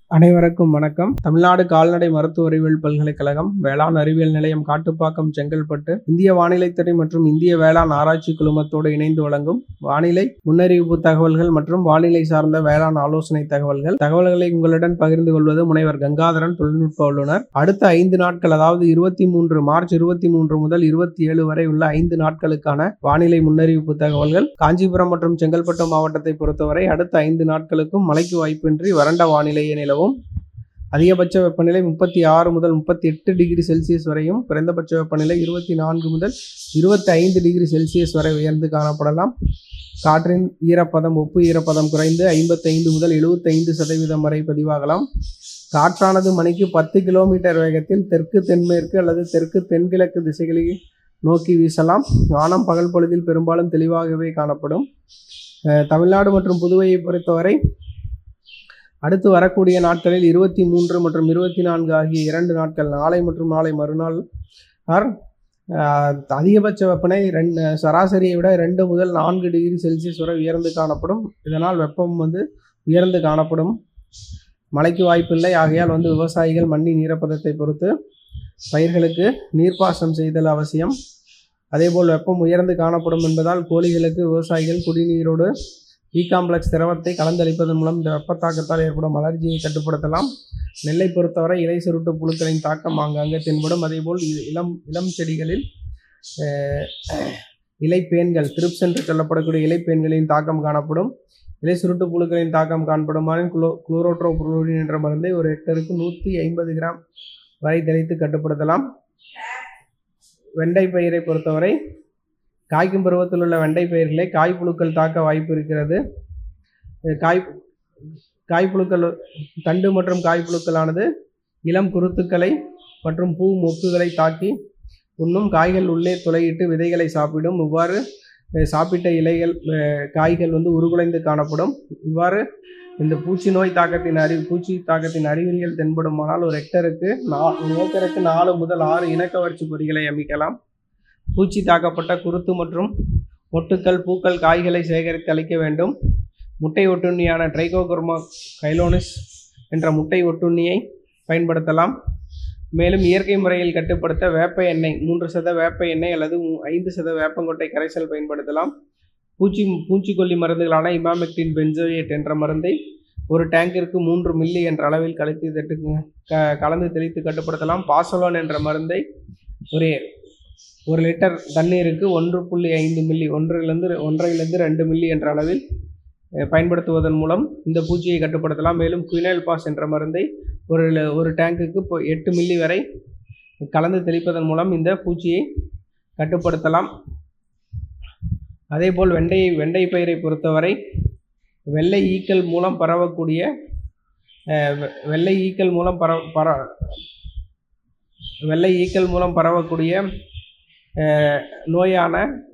அனைவருக்கும் வணக்கம் தமிழ்நாடு கால்நடை மருத்துவ அறிவியல் பல்கலைக்கழகம் வேளாண் அறிவியல் நிலையம் காட்டுப்பாக்கம் செங்கல்பட்டு இந்திய வானிலைத்துறை மற்றும் இந்திய வேளாண் ஆராய்ச்சி குழுமத்தோடு இணைந்து வழங்கும் வானிலை முன்னறிவிப்பு தகவல்கள் மற்றும் வானிலை சார்ந்த வேளாண் ஆலோசனை தகவல்கள் தகவல்களை உங்களுடன் பகிர்ந்து கொள்வது முனைவர் கங்காதரன் தொழில்நுட்ப வல்லுநர் அடுத்த ஐந்து நாட்கள் அதாவது இருபத்தி மூன்று மார்ச் இருபத்தி மூன்று முதல் இருபத்தி ஏழு வரை உள்ள ஐந்து நாட்களுக்கான வானிலை முன்னறிவிப்பு தகவல்கள் காஞ்சிபுரம் மற்றும் செங்கல்பட்டு மாவட்டத்தை பொறுத்தவரை அடுத்த ஐந்து நாட்களுக்கும் மழைக்கு வாய்ப்பின்றி வறண்ட வானிலையே நிலவும் அதிகபட்ச வெப்பநிலை முப்பத்தி ஆறு முதல் முப்பத்தி எட்டு டிகிரி செல்சியஸ் வரையும் குறைந்தபட்ச வெப்பநிலை இருபத்தி நான்கு முதல் இருபத்தி ஐந்து டிகிரி செல்சியஸ் வரை உயர்ந்து காணப்படலாம் காற்றின் ஈரப்பதம் ஒப்பு ஈரப்பதம் குறைந்து ஐம்பத்தைந்து முதல் எழுபத்தைந்து சதவீதம் வரை பதிவாகலாம் காற்றானது மணிக்கு பத்து கிலோமீட்டர் வேகத்தில் தெற்கு தென்மேற்கு அல்லது தெற்கு தென்கிழக்கு திசைகளில் நோக்கி வீசலாம் வானம் பகல் பொழுதில் பெரும்பாலும் தெளிவாகவே காணப்படும் அஹ் தமிழ்நாடு மற்றும் புதுவையை பொறுத்தவரை அடுத்து வரக்கூடிய நாட்களில் இருபத்தி மூன்று மற்றும் இருபத்தி நான்கு ஆகிய இரண்டு நாட்கள் நாளை மற்றும் நாளை மறுநாள் ஆர் ஆஹ், அதிகபட்ச வெப்பநிலை ரெண்டு சராசரியை விட ரெண்டு முதல் நான்கு டிகிரி செல்சியஸ் வரை உயர்ந்து காணப்படும் இதனால் வெப்பம் வந்து உயர்ந்து காணப்படும் மழைக்கு வாய்ப்பில்லை ஆகையால் வந்து விவசாயிகள் மண்ணின் ஈரப்பதத்தை பொறுத்து பயிர்களுக்கு நீர்ப்பாசனம் செய்தல் அவசியம் அதேபோல் வெப்பம் உயர்ந்து காணப்படும் என்பதால் கோழிகளுக்கு விவசாயிகள் குடிநீரோடு இ காம்ப்ளெக்ஸ் திரவத்தை கலந்தளிப்பதன் மூலம் இந்த வெப்ப தாக்கத்தால் ஏற்படும் அலர்ஜியை கட்டுப்படுத்தலாம் நெல்லை பொறுத்தவரை இலை சுருட்டு புழுக்களின் தாக்கம் ஆங்காங்கே தென்படும் அதேபோல் இ- இளம் இளம் செடிகளில் அஹ், இலைப்பேன்கள் த்ரிப்ஸ் என்று சொல்லப்படக்கூடிய இலைப்பேன்களின் தாக்கம் காணப்படும் இலை சுருட்டு புழுக்களின் தாக்கம் காணப்படுமானால் குளோ குளோரோட்ரோபுளோரின் என்ற மருந்தை ஒரு ஹெக்டருக்கு நூற்றி ஐம்பது கிராம் வரை தெளித்து கட்டுப்படுத்தலாம் வெண்டை பயிரை பொறுத்தவரை காய்க்கும் பருவத்தில் உள்ள வெண்டை பயிர்களை காய்ப்புழுக்கள் தாக்க வாய்ப்பு இருக்கிறது அஹ் காய் காய்ப்புழுக்கள் தண்டு மற்றும் காய்ப்புழுக்களானது இளம் குருத்துக்களை மற்றும் பூ மொக்குகளை தாக்கி உண்ணும் காய்கள் உள்ளே துளையிட்டு விதைகளை சாப்பிடும் இவ்வாறு அஹ், சாப்பிட்ட இலைகள் அஹ், காய்கள் வந்து உருகுலைந்து காணப்படும் இவ்வாறு இந்த பூச்சி நோய் தாக்கத்தின் அறி பூச்சி தாக்கத்தின் அறிகுறிகள் தென்படுமானால் ஒரு ஹெக்டருக்கு நா ஒரு ஏக்கருக்கு நாலு முதல் ஆறு இனக்கவர்ச்சி பொறிகளை அமைக்கலாம் பூச்சி தாக்கப்பட்ட குருத்து மற்றும் மொட்டுக்கள் பூக்கள் காய்களை சேகரித்து அளிக்க வேண்டும் முட்டை ஒட்டுண்ணியான ட்ரைகோகுர்மா கைலோனிஸ் என்ற முட்டை ஒட்டுண்ணியை பயன்படுத்தலாம் மேலும் இயற்கை முறையில் கட்டுப்படுத்த வேப்ப எண்ணெய் மூன்று சத வேப்ப எண்ணெய் அல்லது மூ- ஐந்து சத வேப்பங்கொட்டை கரைசல் பயன்படுத்தலாம் பூச்சி பூச்சிக்கொல்லி மருந்துகளான இமாமெக்டின் பென்சோயேட் என்ற மருந்தை ஒரு டேங்கிற்கு மூன்று மில்லி என்ற அளவில் கலத்தி தட்டு க கலந்து தெளித்து கட்டுப்படுத்தலாம் பாசலோன் என்ற மருந்தை ஒரு ஒரு லிட்டர் தண்ணீருக்கு ஒன்று புள்ளி ஐந்து மில்லி ஒன்றிலிருந்து ஒன்றையிலிருந்து ரெண்டு மில்லி என்ற அளவில் அஹ், பயன்படுத்துவதன் மூலம் இந்த பூச்சியை கட்டுப்படுத்தலாம் மேலும் குயினைல் பாஸ் என்ற மருந்தை ஒரு ல- ஒரு டேங்குக்கு இப்போ எட்டு மில்லி வரை கலந்து தெளிப்பதன் மூலம் இந்த பூச்சியை கட்டுப்படுத்தலாம் அதேபோல் வெண்டை வெண்டை பயிரை பொறுத்தவரை வெள்ளை ஈக்கள் மூலம் பரவக்கூடிய அஹ், வெ- வெள்ளை ஈக்கள் மூலம் பர பர வெள்ளை ஈக்கள் மூலம் பரவக்கூடிய அஹ், நோயான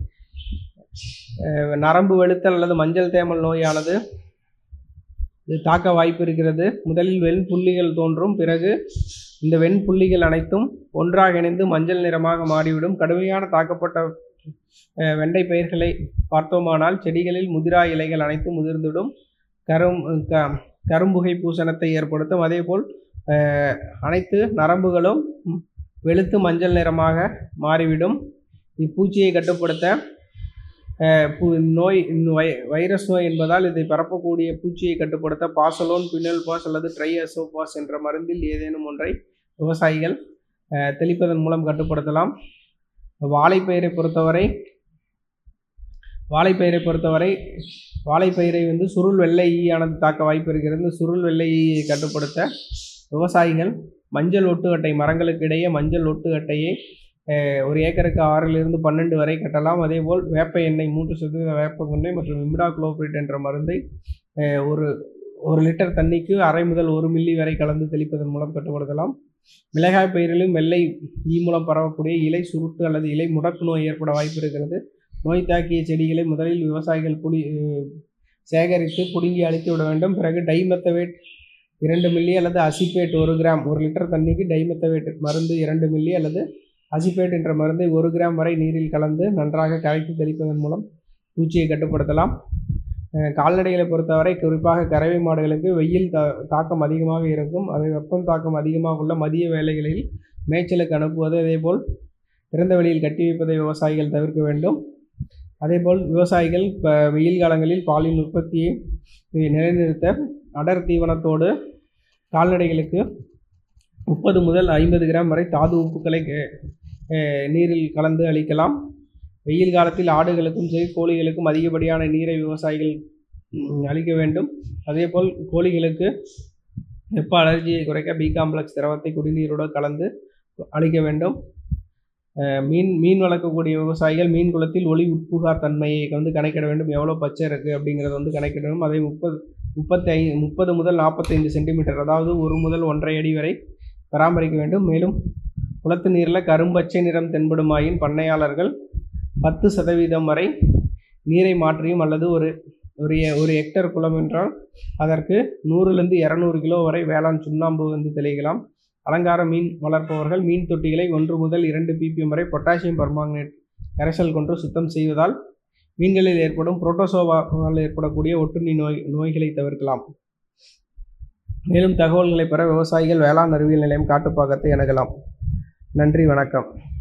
அஹ், நரம்பு வெளுத்தல் அல்லது மஞ்சள் தேமல் நோயானது இது தாக்க வாய்ப்பு இருக்கிறது முதலில் வெண் புள்ளிகள் தோன்றும் பிறகு இந்த வெண் புள்ளிகள் அனைத்தும் ஒன்றாக இணைந்து மஞ்சள் நிறமாக மாறிவிடும் கடுமையான தாக்கப்பட்ட அஹ், வெண்டை பயிர்களை பார்த்தோமானால் செடிகளில் முதிரா இலைகள் அனைத்தும் முதிர்ந்துவிடும் கரும் க கரும்புகை பூசணத்தை ஏற்படுத்தும் அதேபோல் அஹ், அனைத்து நரம்புகளும் ம், வெளுத்து மஞ்சள் நிறமாக மாறிவிடும் இப்பூச்சியை கட்டுப்படுத்த அஹ், பூ- நோய் இந்த வை- வைரஸ் நோய் என்பதால் இதை பரப்பக்கூடிய பூச்சியை கட்டுப்படுத்த பாசலோன் பின்னல் பாஸ் அல்லது ட்ரை அசோபாஸ் என்ற மருந்தில் ஏதேனும் ஒன்றை விவசாயிகள் அஹ், தெளிப்பதன் மூலம் கட்டுப்படுத்தலாம் வாழைப்பயிரை பொறுத்தவரை வாழைப்பயிரை பொறுத்தவரை வாழைப்பயிரை வந்து சுருள் வெள்ளை ஈயானது தாக்க வாய்ப்பு இருக்கிறது இந்த சுருள் வெள்ளை ஈயை கட்டுப்படுத்த விவசாயிகள் மஞ்சள் ஒட்டு அட்டை மரங்களுக்கு இடையே மஞ்சள் ஒட்டு அட்டையை அஹ், ஒரு ஏக்கருக்கு ஆறிலிருந்து பன்னெண்டு வரை கட்டலாம் அதேபோல் வேப்ப எண்ணெய் மூன்று சதவீத வேப்ப எண்ணெய் மற்றும் இம்டா குளோபிரிட் என்ற மருந்தை அஹ், ஒரு ஒரு லிட்டர் தண்ணிக்கு அரை முதல் ஒரு மில்லி வரை கலந்து தெளிப்பதன் மூலம் கட்டுப்படுத்தலாம் மிளகாய் பயிரிலும் வெள்ளை ஈ மூலம் பரவக்கூடிய இலை சுருட்டு அல்லது இலை முடக்கு நோய் ஏற்பட வாய்ப்பு இருக்கிறது நோய் தாக்கிய செடிகளை முதலில் விவசாயிகள் புடி அஹ், சேகரித்து புடுங்கி அழித்து விட வேண்டும் பிறகு டைமெத்தவேட் இரண்டு மில்லி அல்லது அசிபேட் ஒரு கிராம் ஒரு லிட்டர் தண்ணிக்கு டைமெத்தவேட் மருந்து இரண்டு மில்லி அல்லது அசிபேட் என்ற மருந்தை ஒரு கிராம் வரை நீரில் கலந்து நன்றாக கரைத்து தெளிப்பதன் மூலம் பூச்சியை கட்டுப்படுத்தலாம் அஹ் கால்நடைகளை பொறுத்தவரை குறிப்பாக கறவை மாடுகளுக்கு வெயில் தா தாக்கம் அதிகமாக இருக்கும் அதை வெப்பம் தாக்கம் அதிகமாக உள்ள மதிய வேளைகளில் மேய்ச்சலுக்கு அனுப்புவது அதேபோல் திறந்த வெளியில் கட்டி வைப்பதை விவசாயிகள் தவிர்க்க வேண்டும் அதேபோல் விவசாயிகள் இப்போ வெயில் காலங்களில் பாலின் உற்பத்தியை நிலைநிறுத்த அடர் தீவனத்தோடு கால்நடைகளுக்கு முப்பது முதல் ஐம்பது கிராம் வரை தாது உப்புக்களை அஹ், நீரில் கலந்து அளிக்கலாம் வெயில் காலத்தில் ஆடுகளுக்கும் சரி கோழிகளுக்கும் அதிகப்படியான நீரை விவசாயிகள் ம், அளிக்க வேண்டும் அதேபோல் கோழிகளுக்கு வெப்ப அலர்ஜியை குறைக்க பி காம்ப்ளெக்ஸ் திரவத்தை குடிநீரோடு கலந்து அளிக்க வேண்டும் அஹ், மீன் மீன் வளர்க்கக்கூடிய விவசாயிகள் மீன் குளத்தில் ஒளி உட்புகா தன்மையை வந்து கணக்கிட வேண்டும் எவ்வளோ பச்சை இருக்குது அப்படிங்கிறத வந்து கணக்கிட வேண்டும் அதை முப்பது முப்பத்தி ஐ முப்பது முதல் நாற்பத்தைந்து சென்டிமீட்டர் அதாவது ஒரு முதல் ஒன்றரை அடி வரை பராமரிக்க வேண்டும் மேலும் குளத்து நீரில் கரும்பச்சை நிறம் தென்படுமாயின் பண்ணையாளர்கள் பத்து சதவீதம் வரை நீரை மாற்றியும் அல்லது ஒரு ஒரு எ- ஒரு ஹெக்டர் குளம் என்றால் அதற்கு நூறுலேருந்து இரநூறு கிலோ வரை வேளாண் சுண்ணாம்பு வந்து தெளிக்கலாம் அலங்கார மீன் வளர்ப்பவர்கள் மீன் தொட்டிகளை ஒன்று முதல் இரண்டு பிபிஎம் வரை பொட்டாசியம் பர்மாங்கனேட் கரைசல் கொண்டு சுத்தம் செய்வதால் மீன்களில் ஏற்படும் புரோட்டோசோவால் ஏற்படக்கூடிய ஒட்டுண்ணி நோய் நோய்களை தவிர்க்கலாம் மேலும் தகவல்களை பெற விவசாயிகள் வேளாண் அறிவியல் நிலையம் காட்டுப்பாக்கத்தை அணுகலாம் நன்றி வணக்கம்